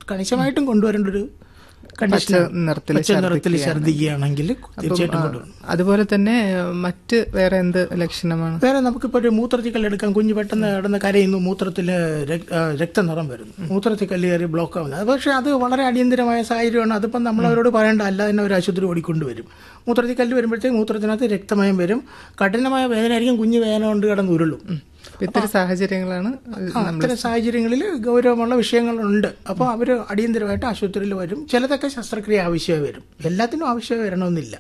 കണിശമായിട്ടും കൊണ്ടുവരേണ്ട ഒരു കണ്ടീഷൻ നിറത്തില് പച്ച നിറത്തിൽ ഛർദ്ദിക്കുകയാണെങ്കിൽ തീർച്ചയായിട്ടും കൊണ്ടുവരണം അതുപോലെ തന്നെ മറ്റ് വേറെ എന്ത് ലക്ഷണമാണ് വേറെ നമുക്കിപ്പോൾ ഒരു മൂത്രത്തിൽ കല്ലെടുക്കാം കുഞ്ഞ് പെട്ടെന്ന് കിടന്ന് കരയുന്നു മൂത്രത്തിൽ രക്തനിറം വരുന്നു മൂത്രത്തിൽ കല്ല് കയറി ബ്ലോക്ക് ആവുന്നത് അത് പക്ഷേ അത് വളരെ അടിയന്തരമായ സാഹചര്യമാണ് അതിപ്പം നമ്മൾ അവരോട് പറയേണ്ട അല്ല തന്നെ ഒരു ആശുപത്രി ഓടിക്കൊണ്ടുവരും മൂത്രത്തിൽ കല്ല് വരുമ്പോഴത്തേക്ക് മൂത്രത്തിനകത്ത് രക്തമയം വരും കഠിനമായ വേദനയായിരിക്കും കുഞ്ഞ് വേദന കൊണ്ട് കിടന്ന് ഉരുളും അപ്പൊ ഇത്തരം സാഹചര്യങ്ങളാണ് ആ, അത്തരം സാഹചര്യങ്ങളിൽ ഗൗരവമുള്ള വിഷയങ്ങളുണ്ട് അപ്പോൾ അവർ അടിയന്തരമായിട്ട് ആശുപത്രിയിൽ വരും ചിലതൊക്കെ ശസ്ത്രക്രിയ ആവശ്യമായി വരും എല്ലാത്തിനും ആവശ്യമായി വരണമെന്നില്ല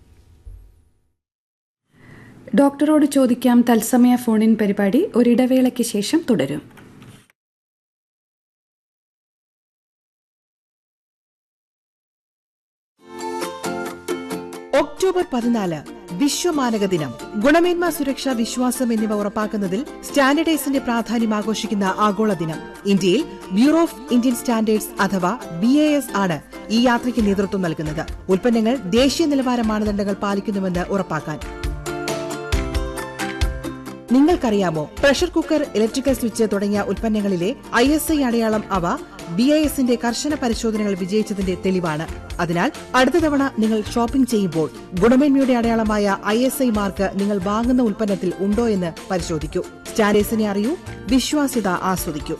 ഡോക്ടറോട് ചോദിക്കാം തത്സമയ ഫോണിൻ പരിപാടി ഒരിടവേളയ്ക്ക് ശേഷം തുടരും ഒക്ടോബർ പതിനാല് വിശ്വമാനക ദിനം ഗുണമേന്മ സുരക്ഷ വിശ്വാസം എന്നിവ ഉറപ്പാക്കുന്നതിൽ സ്റ്റാൻഡേർഡൈസിന്റെ പ്രാധാന്യം ആഘോഷിക്കുന്ന ആഗോള ദിനം ഇന്ത്യയിൽ ബ്യൂറോ ഓഫ് ഇന്ത്യൻ സ്റ്റാൻഡേർഡ്സ് അഥവാ ബി എ എസ് ആണ് ഈ യാത്രയ്ക്ക് നേതൃത്വം നൽകുന്നത് ഉൽപ്പന്നങ്ങൾ ദേശീയ നിലവാര മാനദണ്ഡങ്ങൾ പാലിക്കുന്നുവെന്ന് ഉറപ്പാക്കാൻ നിങ്ങൾക്കറിയാമോ പ്രഷർ കുക്കർ ഇലക്ട്രിക്കൽ സ്വിച്ച് തുടങ്ങിയ ഉൽപ്പന്നങ്ങളിലെ ഐ എസ് ഐ അടയാളം അവ ബി ഐ എസിന്റെ കർശന പരിശോധനകൾ വിജയിച്ചതിന്റെ തെളിവാണ് അതിനാൽ അടുത്ത തവണ നിങ്ങൾ ഷോപ്പിംഗ് ചെയ്യുമ്പോൾ ഗുണമേന്മയുടെ അടയാളമായ ഐ എസ് ഐ മാർക്ക് നിങ്ങൾ വാങ്ങുന്ന ഉൽപ്പന്നത്തിൽ ഉണ്ടോ എന്ന് പരിശോധിക്കൂ സ്റ്റാൻഡേഴ്സിനെ അറിയൂ വിശ്വാസ്യത ആസ്വദിക്കൂ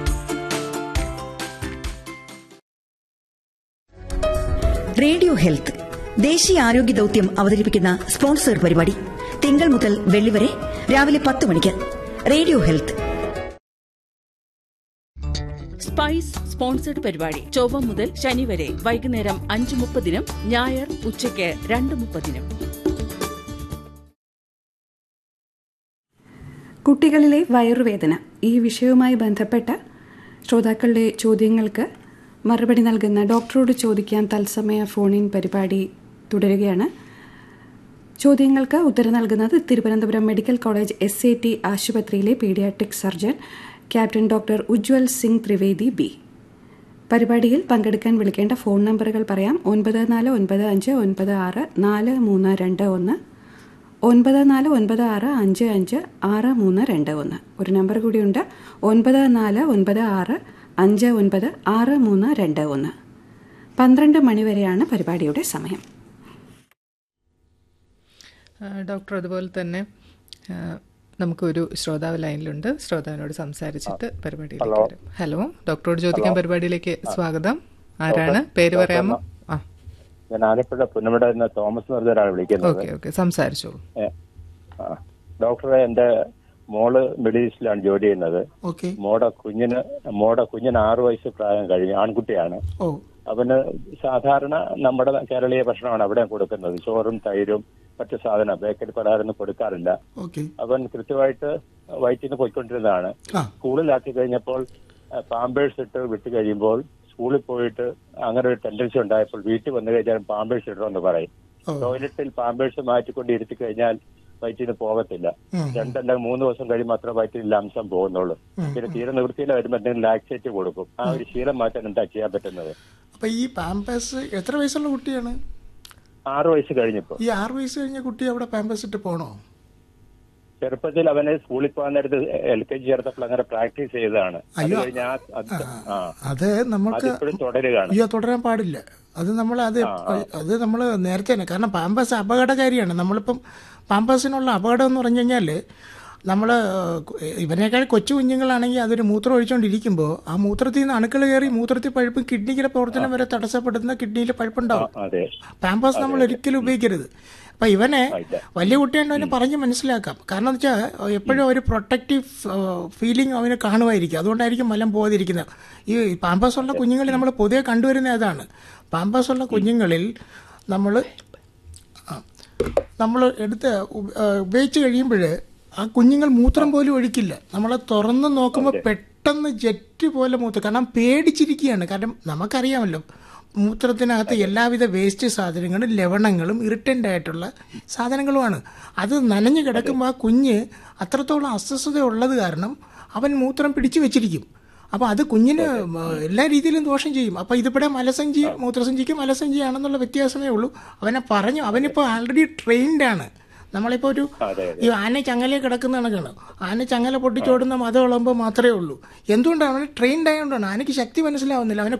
റേഡിയോ ഹെൽത്ത് ദേശീയ ആരോഗ്യ ദൌത്യം അവതരിപ്പിക്കുന്ന സ്പോൺസർ പരിപാടി തിങ്കൾ മുതൽ വെള്ളി വരെ രാവിലെ പത്ത് മണിക്ക് റേഡിയോ ഹെൽത്ത് സ്പൈസ് സ്പോൺസർഡ് പരിപാടി ചൊവ്വ മുതൽ ശനി വരെ വൈകുന്നേരം അഞ്ച് മുപ്പതിനും ഞായർ ഉച്ചയ്ക്ക് രണ്ട് മുപ്പതിനും കുട്ടികളിലെ വയറുവേദന ഈ വിഷയവുമായി ബന്ധപ്പെട്ട ശ്രോതാക്കളുടെ ചോദ്യങ്ങൾക്ക് മറുപടി നൽകുന്ന ഡോക്ടറോട് ചോദിക്കാൻ തത്സമയ ഫോണിൻ പരിപാടി തുടരുകയാണ് ചോദ്യങ്ങൾക്ക് ഉത്തരം നൽകുന്നത് Thiruvananthapuram medical college S A T ആശുപത്രിയിലെ paediatric surgeon captain doctor Ujwal Singh Trivedi B പരിപാടിയിൽ പങ്കെടുക്കാൻ വിളിക്കേണ്ട ഫോൺ നമ്പറുകൾ പറയാം ഒൻപത് നാല് ഒൻപത് അഞ്ച് ഒൻപത് ആറ് നാല് മൂന്ന് രണ്ട് ഒന്ന് ഒൻപത് നാല് ഒൻപത് ആറ് അഞ്ച് അഞ്ച് ആറ് മൂന്ന് രണ്ട് ഒന്ന് ഒരു നമ്പർ കൂടിയുണ്ട് ഒൻപത് നാല് ഒൻപത് ആറ് അഞ്ച് ഒൻപത് ആറ് മൂന്ന് രണ്ട് ഒന്ന് പന്ത്രണ്ട് മണിവരെയാണ് പരിപാടിയുടെ സമയം ആ, ഡോക്ടർ അതുപോലെ തന്നെ ആ, നമുക്കൊരു ശ്രോതാവ് ലൈനിലുണ്ട് ശ്രോതാവിനോട് സംസാരിച്ചിട്ട് പരിപാടിയിലേക്ക് വരും ഹലോ ഡോക്ടറോട് ചോദിക്കാൻ പരിപാടിയിലേക്ക് സ്വാഗതം ആരാണ് പേര് പറയാമോ ആ ഞാൻ ആലപ്പുഴ പുന്നമട എന്ന തോമസ് എന്ന് പറഞ്ഞ ഒരാളെ വിളിക്കുന്നത് ഓക്കെ ഓക്കെ സംസാരിച്ചോളൂ ഏ, ആ. ഡോക്ടറെ എന്റെ മോള് മിഡിൽ ഈസ്റ്റിലാണ് ജോലി ചെയ്യുന്നത് ഓക്കെ മോടെ കുഞ്ഞിന് മോടെ കുഞ്ഞിന് ആറു വയസ്സ് പ്രായം കഴിഞ്ഞു ആൺകുട്ടിയാണ് ഓ അവന് സാധാരണ നമ്മുടെ കേരളീയ ഭക്ഷണമാണ് അവിടെ കൊടുക്കുന്നത് ചോറും തൈരും മറ്റു സാധനം ബേക്കറി പലഹാരമൊന്നും കൊടുക്കാറില്ല ഓക്കെ അവൻ കൃത്യമായിട്ട് വയറ്റിൽ നിന്ന് പോയിക്കൊണ്ടിരുന്നതാണ് ആ സ്കൂളിലാക്കി കഴിഞ്ഞപ്പോൾ പാമ്പേഴ്സ് ഇട്ട് വിട്ട് കഴിയുമ്പോൾ സ്കൂളിൽ പോയിട്ട് അങ്ങനെ ഒരു ടെൻഡൻസി ഉണ്ടായപ്പോൾ വീട്ടിൽ വന്നു കഴിഞ്ഞാൽ പാമ്പേഴ്സ് ഇടണമെന്ന് പറയും ഓ. ടോയ്ലറ്റിൽ പാമ്പേഴ്സ് മാറ്റിക്കൊണ്ട് ഇരുത്തി കഴിഞ്ഞാൽ വയറ്റിൽ നിന്ന് പോകത്തില്ല ഉം. രണ്ടല്ല മൂന്ന് ദിവസം കഴിയുമ്പോൾ മാത്രമേ വയറ്റിൽ അംശം പോകുന്നുള്ളൂ പിന്നെ തീരെ നിവൃത്തിയിൽ വരുമ്പോൾ എന്തെങ്കിലും ലാക്സേറ്റ് കൊടുക്കും ആ ഒരു ശീലം മാറ്റാൻ എന്താ ചെയ്യാൻ പറ്റുന്നത് അപ്പൊ ഈ പാമ്പേഴ്സ് എത്ര വയസ്സുള്ള കുട്ടിയാണ് ആറു വയസ്സ് കഴിഞ്ഞപ്പോ ഈ ആറ് വയസ്സ് കഴിഞ്ഞ കുട്ടി അവിടെ പാമ്പേഴ്സ് ഇട്ട് പോണോ ചെറുപ്പത്തിൽ അവനെ സ്കൂളിൽ പോകാൻ നേരത്ത് എൽ കെ ജി ചേർത്തപ്പോൾ അങ്ങനെ പ്രാക്ടീസ് ചെയ്തതാണ് അത് അയ്യോ. കഴിഞ്ഞ് ആ അത് ആ അത് നമുക്ക് അതിപ്പോഴും തുടരുകയാണ് അയ്യോ തുടരാൻ പാടില്ല അത് നമ്മൾ അത് അത് നമ്മൾ നേരത്തെ തന്നെ കാരണം പാമ്പേഴ്സ് അപകടകാരിയാണ് നമ്മളിപ്പം പാമ്പേഴ്സിനുള്ള അപകടം എന്ന് പറഞ്ഞു കഴിഞ്ഞാൽ നമ്മൾ ഇവനേക്കാൾ കൊച്ചു കുഞ്ഞുങ്ങളാണെങ്കിൽ അതൊരു മൂത്രം ഒഴിച്ചുകൊണ്ടിരിക്കുമ്പോൾ ആ മൂത്രത്തിൽ നിന്ന് അണുക്കൾ കയറി മൂത്രത്തിൽ പഴുപ്പും കിഡ്നിയുടെ പ്രവർത്തനം വരെ തടസ്സപ്പെടുന്ന കിഡ്നിയിൽ പഴുപ്പുണ്ടാവും അതെ പാമ്പേഴ്സ് നമ്മൾ ഒരിക്കലും ഉപയോഗിക്കരുത് അപ്പൊ ഇവനെ വലിയ കുട്ടിയാണ്ട് അവനെ പറഞ്ഞ് മനസ്സിലാക്കാം കാരണം എന്ന് വെച്ചാൽ എപ്പോഴും ഒരു പ്രൊട്ടക്റ്റീവ് ഫീലിംഗ് അവന് കാണുമായിരിക്കും അതുകൊണ്ടായിരിക്കും മലം പോകാതിരിക്കുന്നത് ഈ പാമ്പേഴ്സ് ഉള്ള കുഞ്ഞുങ്ങളിൽ നമ്മൾ പൊതുവെ കണ്ടുവരുന്ന അതാണ് പാമ്പേഴ്സ് ഉള്ള കുഞ്ഞുങ്ങളിൽ നമ്മൾ നമ്മൾ എടുത്ത് ഉപ- ആ, ഉപയോഗിച്ച് കഴിയുമ്പോൾ ആ കുഞ്ഞുങ്ങൾ മൂത്രം പോലും ഒഴിക്കില്ല നമ്മളെ തുറന്ന് നോക്കുമ്പോൾ പെട്ടെന്ന് ജെറ്റ് പോലെ മൂത്രം കാരണം പേടിച്ചിരിക്കുകയാണ് കാരണം നമുക്കറിയാമല്ലോ മൂത്രത്തിനകത്ത് എല്ലാവിധ വേസ്റ്റ് സാധനങ്ങളും ലവണങ്ങളും ഇറിറ്റൻ്റ് ആയിട്ടുള്ള സാധനങ്ങളുമാണ് അത് നനഞ്ഞു കിടക്കുമ്പോൾ ആ കുഞ്ഞ് അത്രത്തോളം അസ്വസ്ഥത ഉള്ളത് കാരണം അവൻ മൂത്രം പിടിച്ചു വെച്ചിരിക്കും അപ്പോൾ അത് കുഞ്ഞിന് മ- എല്ലാ രീതിയിലും ദോഷം ചെയ്യും അപ്പോൾ ഇതിവിടെ മലസഞ്ചി മൂത്രസഞ്ചിക്ക് മലസഞ്ചിയാണെന്നുള്ള വ്യത്യാസമേ ഉള്ളൂ അവനെ പറഞ്ഞു അവനിപ്പോൾ ആൾറെഡി ട്രെയിൻഡ് ആണ് നമ്മളിപ്പോൾ ഒരു ഈ ആന ചങ്ങല കിടക്കുന്ന കണക്കാണ് ആന ചങ്ങല പൊട്ടിച്ചോടുന്ന മതം ഉള്ളപ്പോൾ മാത്രമേ ഉള്ളൂ എന്തുകൊണ്ടാണ് അവന് ട്രെയിൻഡ് ആയതുകൊണ്ടാണ് ആനയ്ക്ക് ശക്തി മനസ്സിലാവുന്നില്ല അവനെ